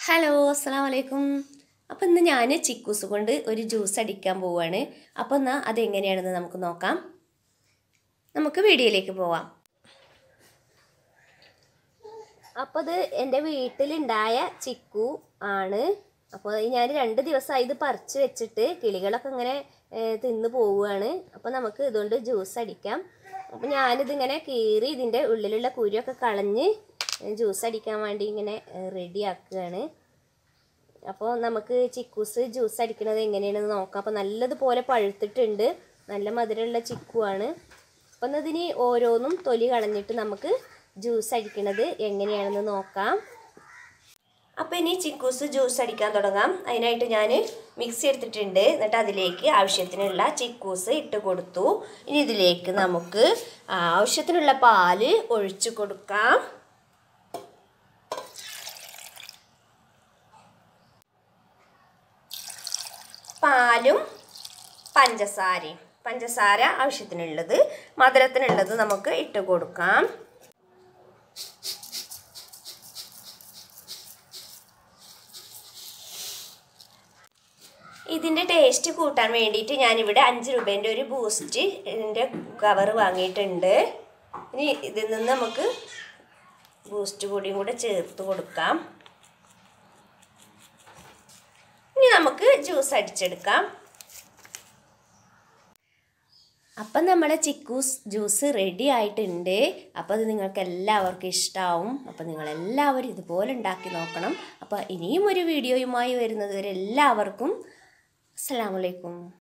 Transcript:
hello അസ്സാം വലൈക്കും അപ്പം ഇന്ന് ഞാൻ ചിക്കൂസ് കൊണ്ട് ഒരു ജ്യൂസ് അടിക്കാൻ പോവുകയാണ് അപ്പോൾ എന്നാൽ അതെങ്ങനെയാണെന്ന് നമുക്ക് നോക്കാം നമുക്ക് വീഡിയോയിലേക്ക് പോവാം അപ്പോൾ ഇത് എൻ്റെ വീട്ടിലുണ്ടായ ചിക്കു ആണ് അപ്പോൾ ഞാൻ രണ്ട് ദിവസമായി ഇത് പറിച്ച് വെച്ചിട്ട് കിളികളൊക്കെ ഇങ്ങനെ ഏ, തിന്ന് പോവുകയാണ് അപ്പോൾ നമുക്ക് ഇതുകൊണ്ട് ജ്യൂസ് അടിക്കാം അപ്പോൾ ഞാനിതിങ്ങനെ കീറി ഇതിൻ്റെ ഉള്ളിലുള്ള കുരുവൊക്കെ കളഞ്ഞ് ജ്യൂസ് അടിക്കാൻ വേണ്ടി ഇങ്ങനെ റെഡി ആക്കുകയാണ് അപ്പോൾ നമുക്ക് ചിക്കൂസ് ജ്യൂസ് അടിക്കുന്നത് എങ്ങനെയാണെന്ന് നോക്കാം അപ്പോൾ നല്ലതുപോലെ പഴുത്തിട്ടുണ്ട് നല്ല മധുരമുള്ള ചിക്കുവാണ് അപ്പം ഇതിന് ഓരോന്നും തൊലി കളഞ്ഞിട്ട് നമുക്ക് ജ്യൂസ് അടിക്കുന്നത് എങ്ങനെയാണെന്ന് നോക്കാം അപ്പോൾ ഇനി ചിക്കൂസ് ജ്യൂസ് അടിക്കാൻ തുടങ്ങാം അതിനായിട്ട് ഞാൻ മിക്സി എടുത്തിട്ടുണ്ട് എന്നിട്ട് അതിലേക്ക് ആവശ്യത്തിനുള്ള ചിക്കൂസ് ഇട്ട് കൊടുത്തു ഇനി ഇതിലേക്ക് നമുക്ക് ആവശ്യത്തിനുള്ള പാല് ഒഴിച്ചു കൊടുക്കാം പാലും പഞ്ചസാരയും പഞ്ചസാര ആവശ്യത്തിനുള്ളത് മധുരത്തിനുള്ളത് നമുക്ക് ഇട്ട് കൊടുക്കാം ഇതിൻ്റെ ടേസ്റ്റ് കൂട്ടാൻ വേണ്ടിയിട്ട് ഞാനിവിടെ അഞ്ച് രൂപേൻ്റെ ഒരു ബൂസ്റ്റിൻ്റെ കവർ വാങ്ങിയിട്ടുണ്ട് ഇനി ഇതിൽ നിന്ന് നമുക്ക് ബൂസ്റ്റ് പൊടിയും കൂടെ ചേർത്ത് കൊടുക്കാം ഇനി നമുക്ക് ജ്യൂസ് അടിച്ചെടുക്കാം അപ്പം നമ്മുടെ ചിക്കൂസ് ജ്യൂസ് റെഡി ആയിട്ടുണ്ട് അപ്പോൾ അത് നിങ്ങൾക്ക് എല്ലാവർക്കും ഇഷ്ടമാവും അപ്പോൾ നിങ്ങളെല്ലാവരും ഇതുപോലെ ഉണ്ടാക്കി നോക്കണം അപ്പോൾ ഇനിയും ഒരു വീഡിയോയുമായി വരുന്നത് വരെ എല്ലാവർക്കും അസ്സാം വലൈക്കും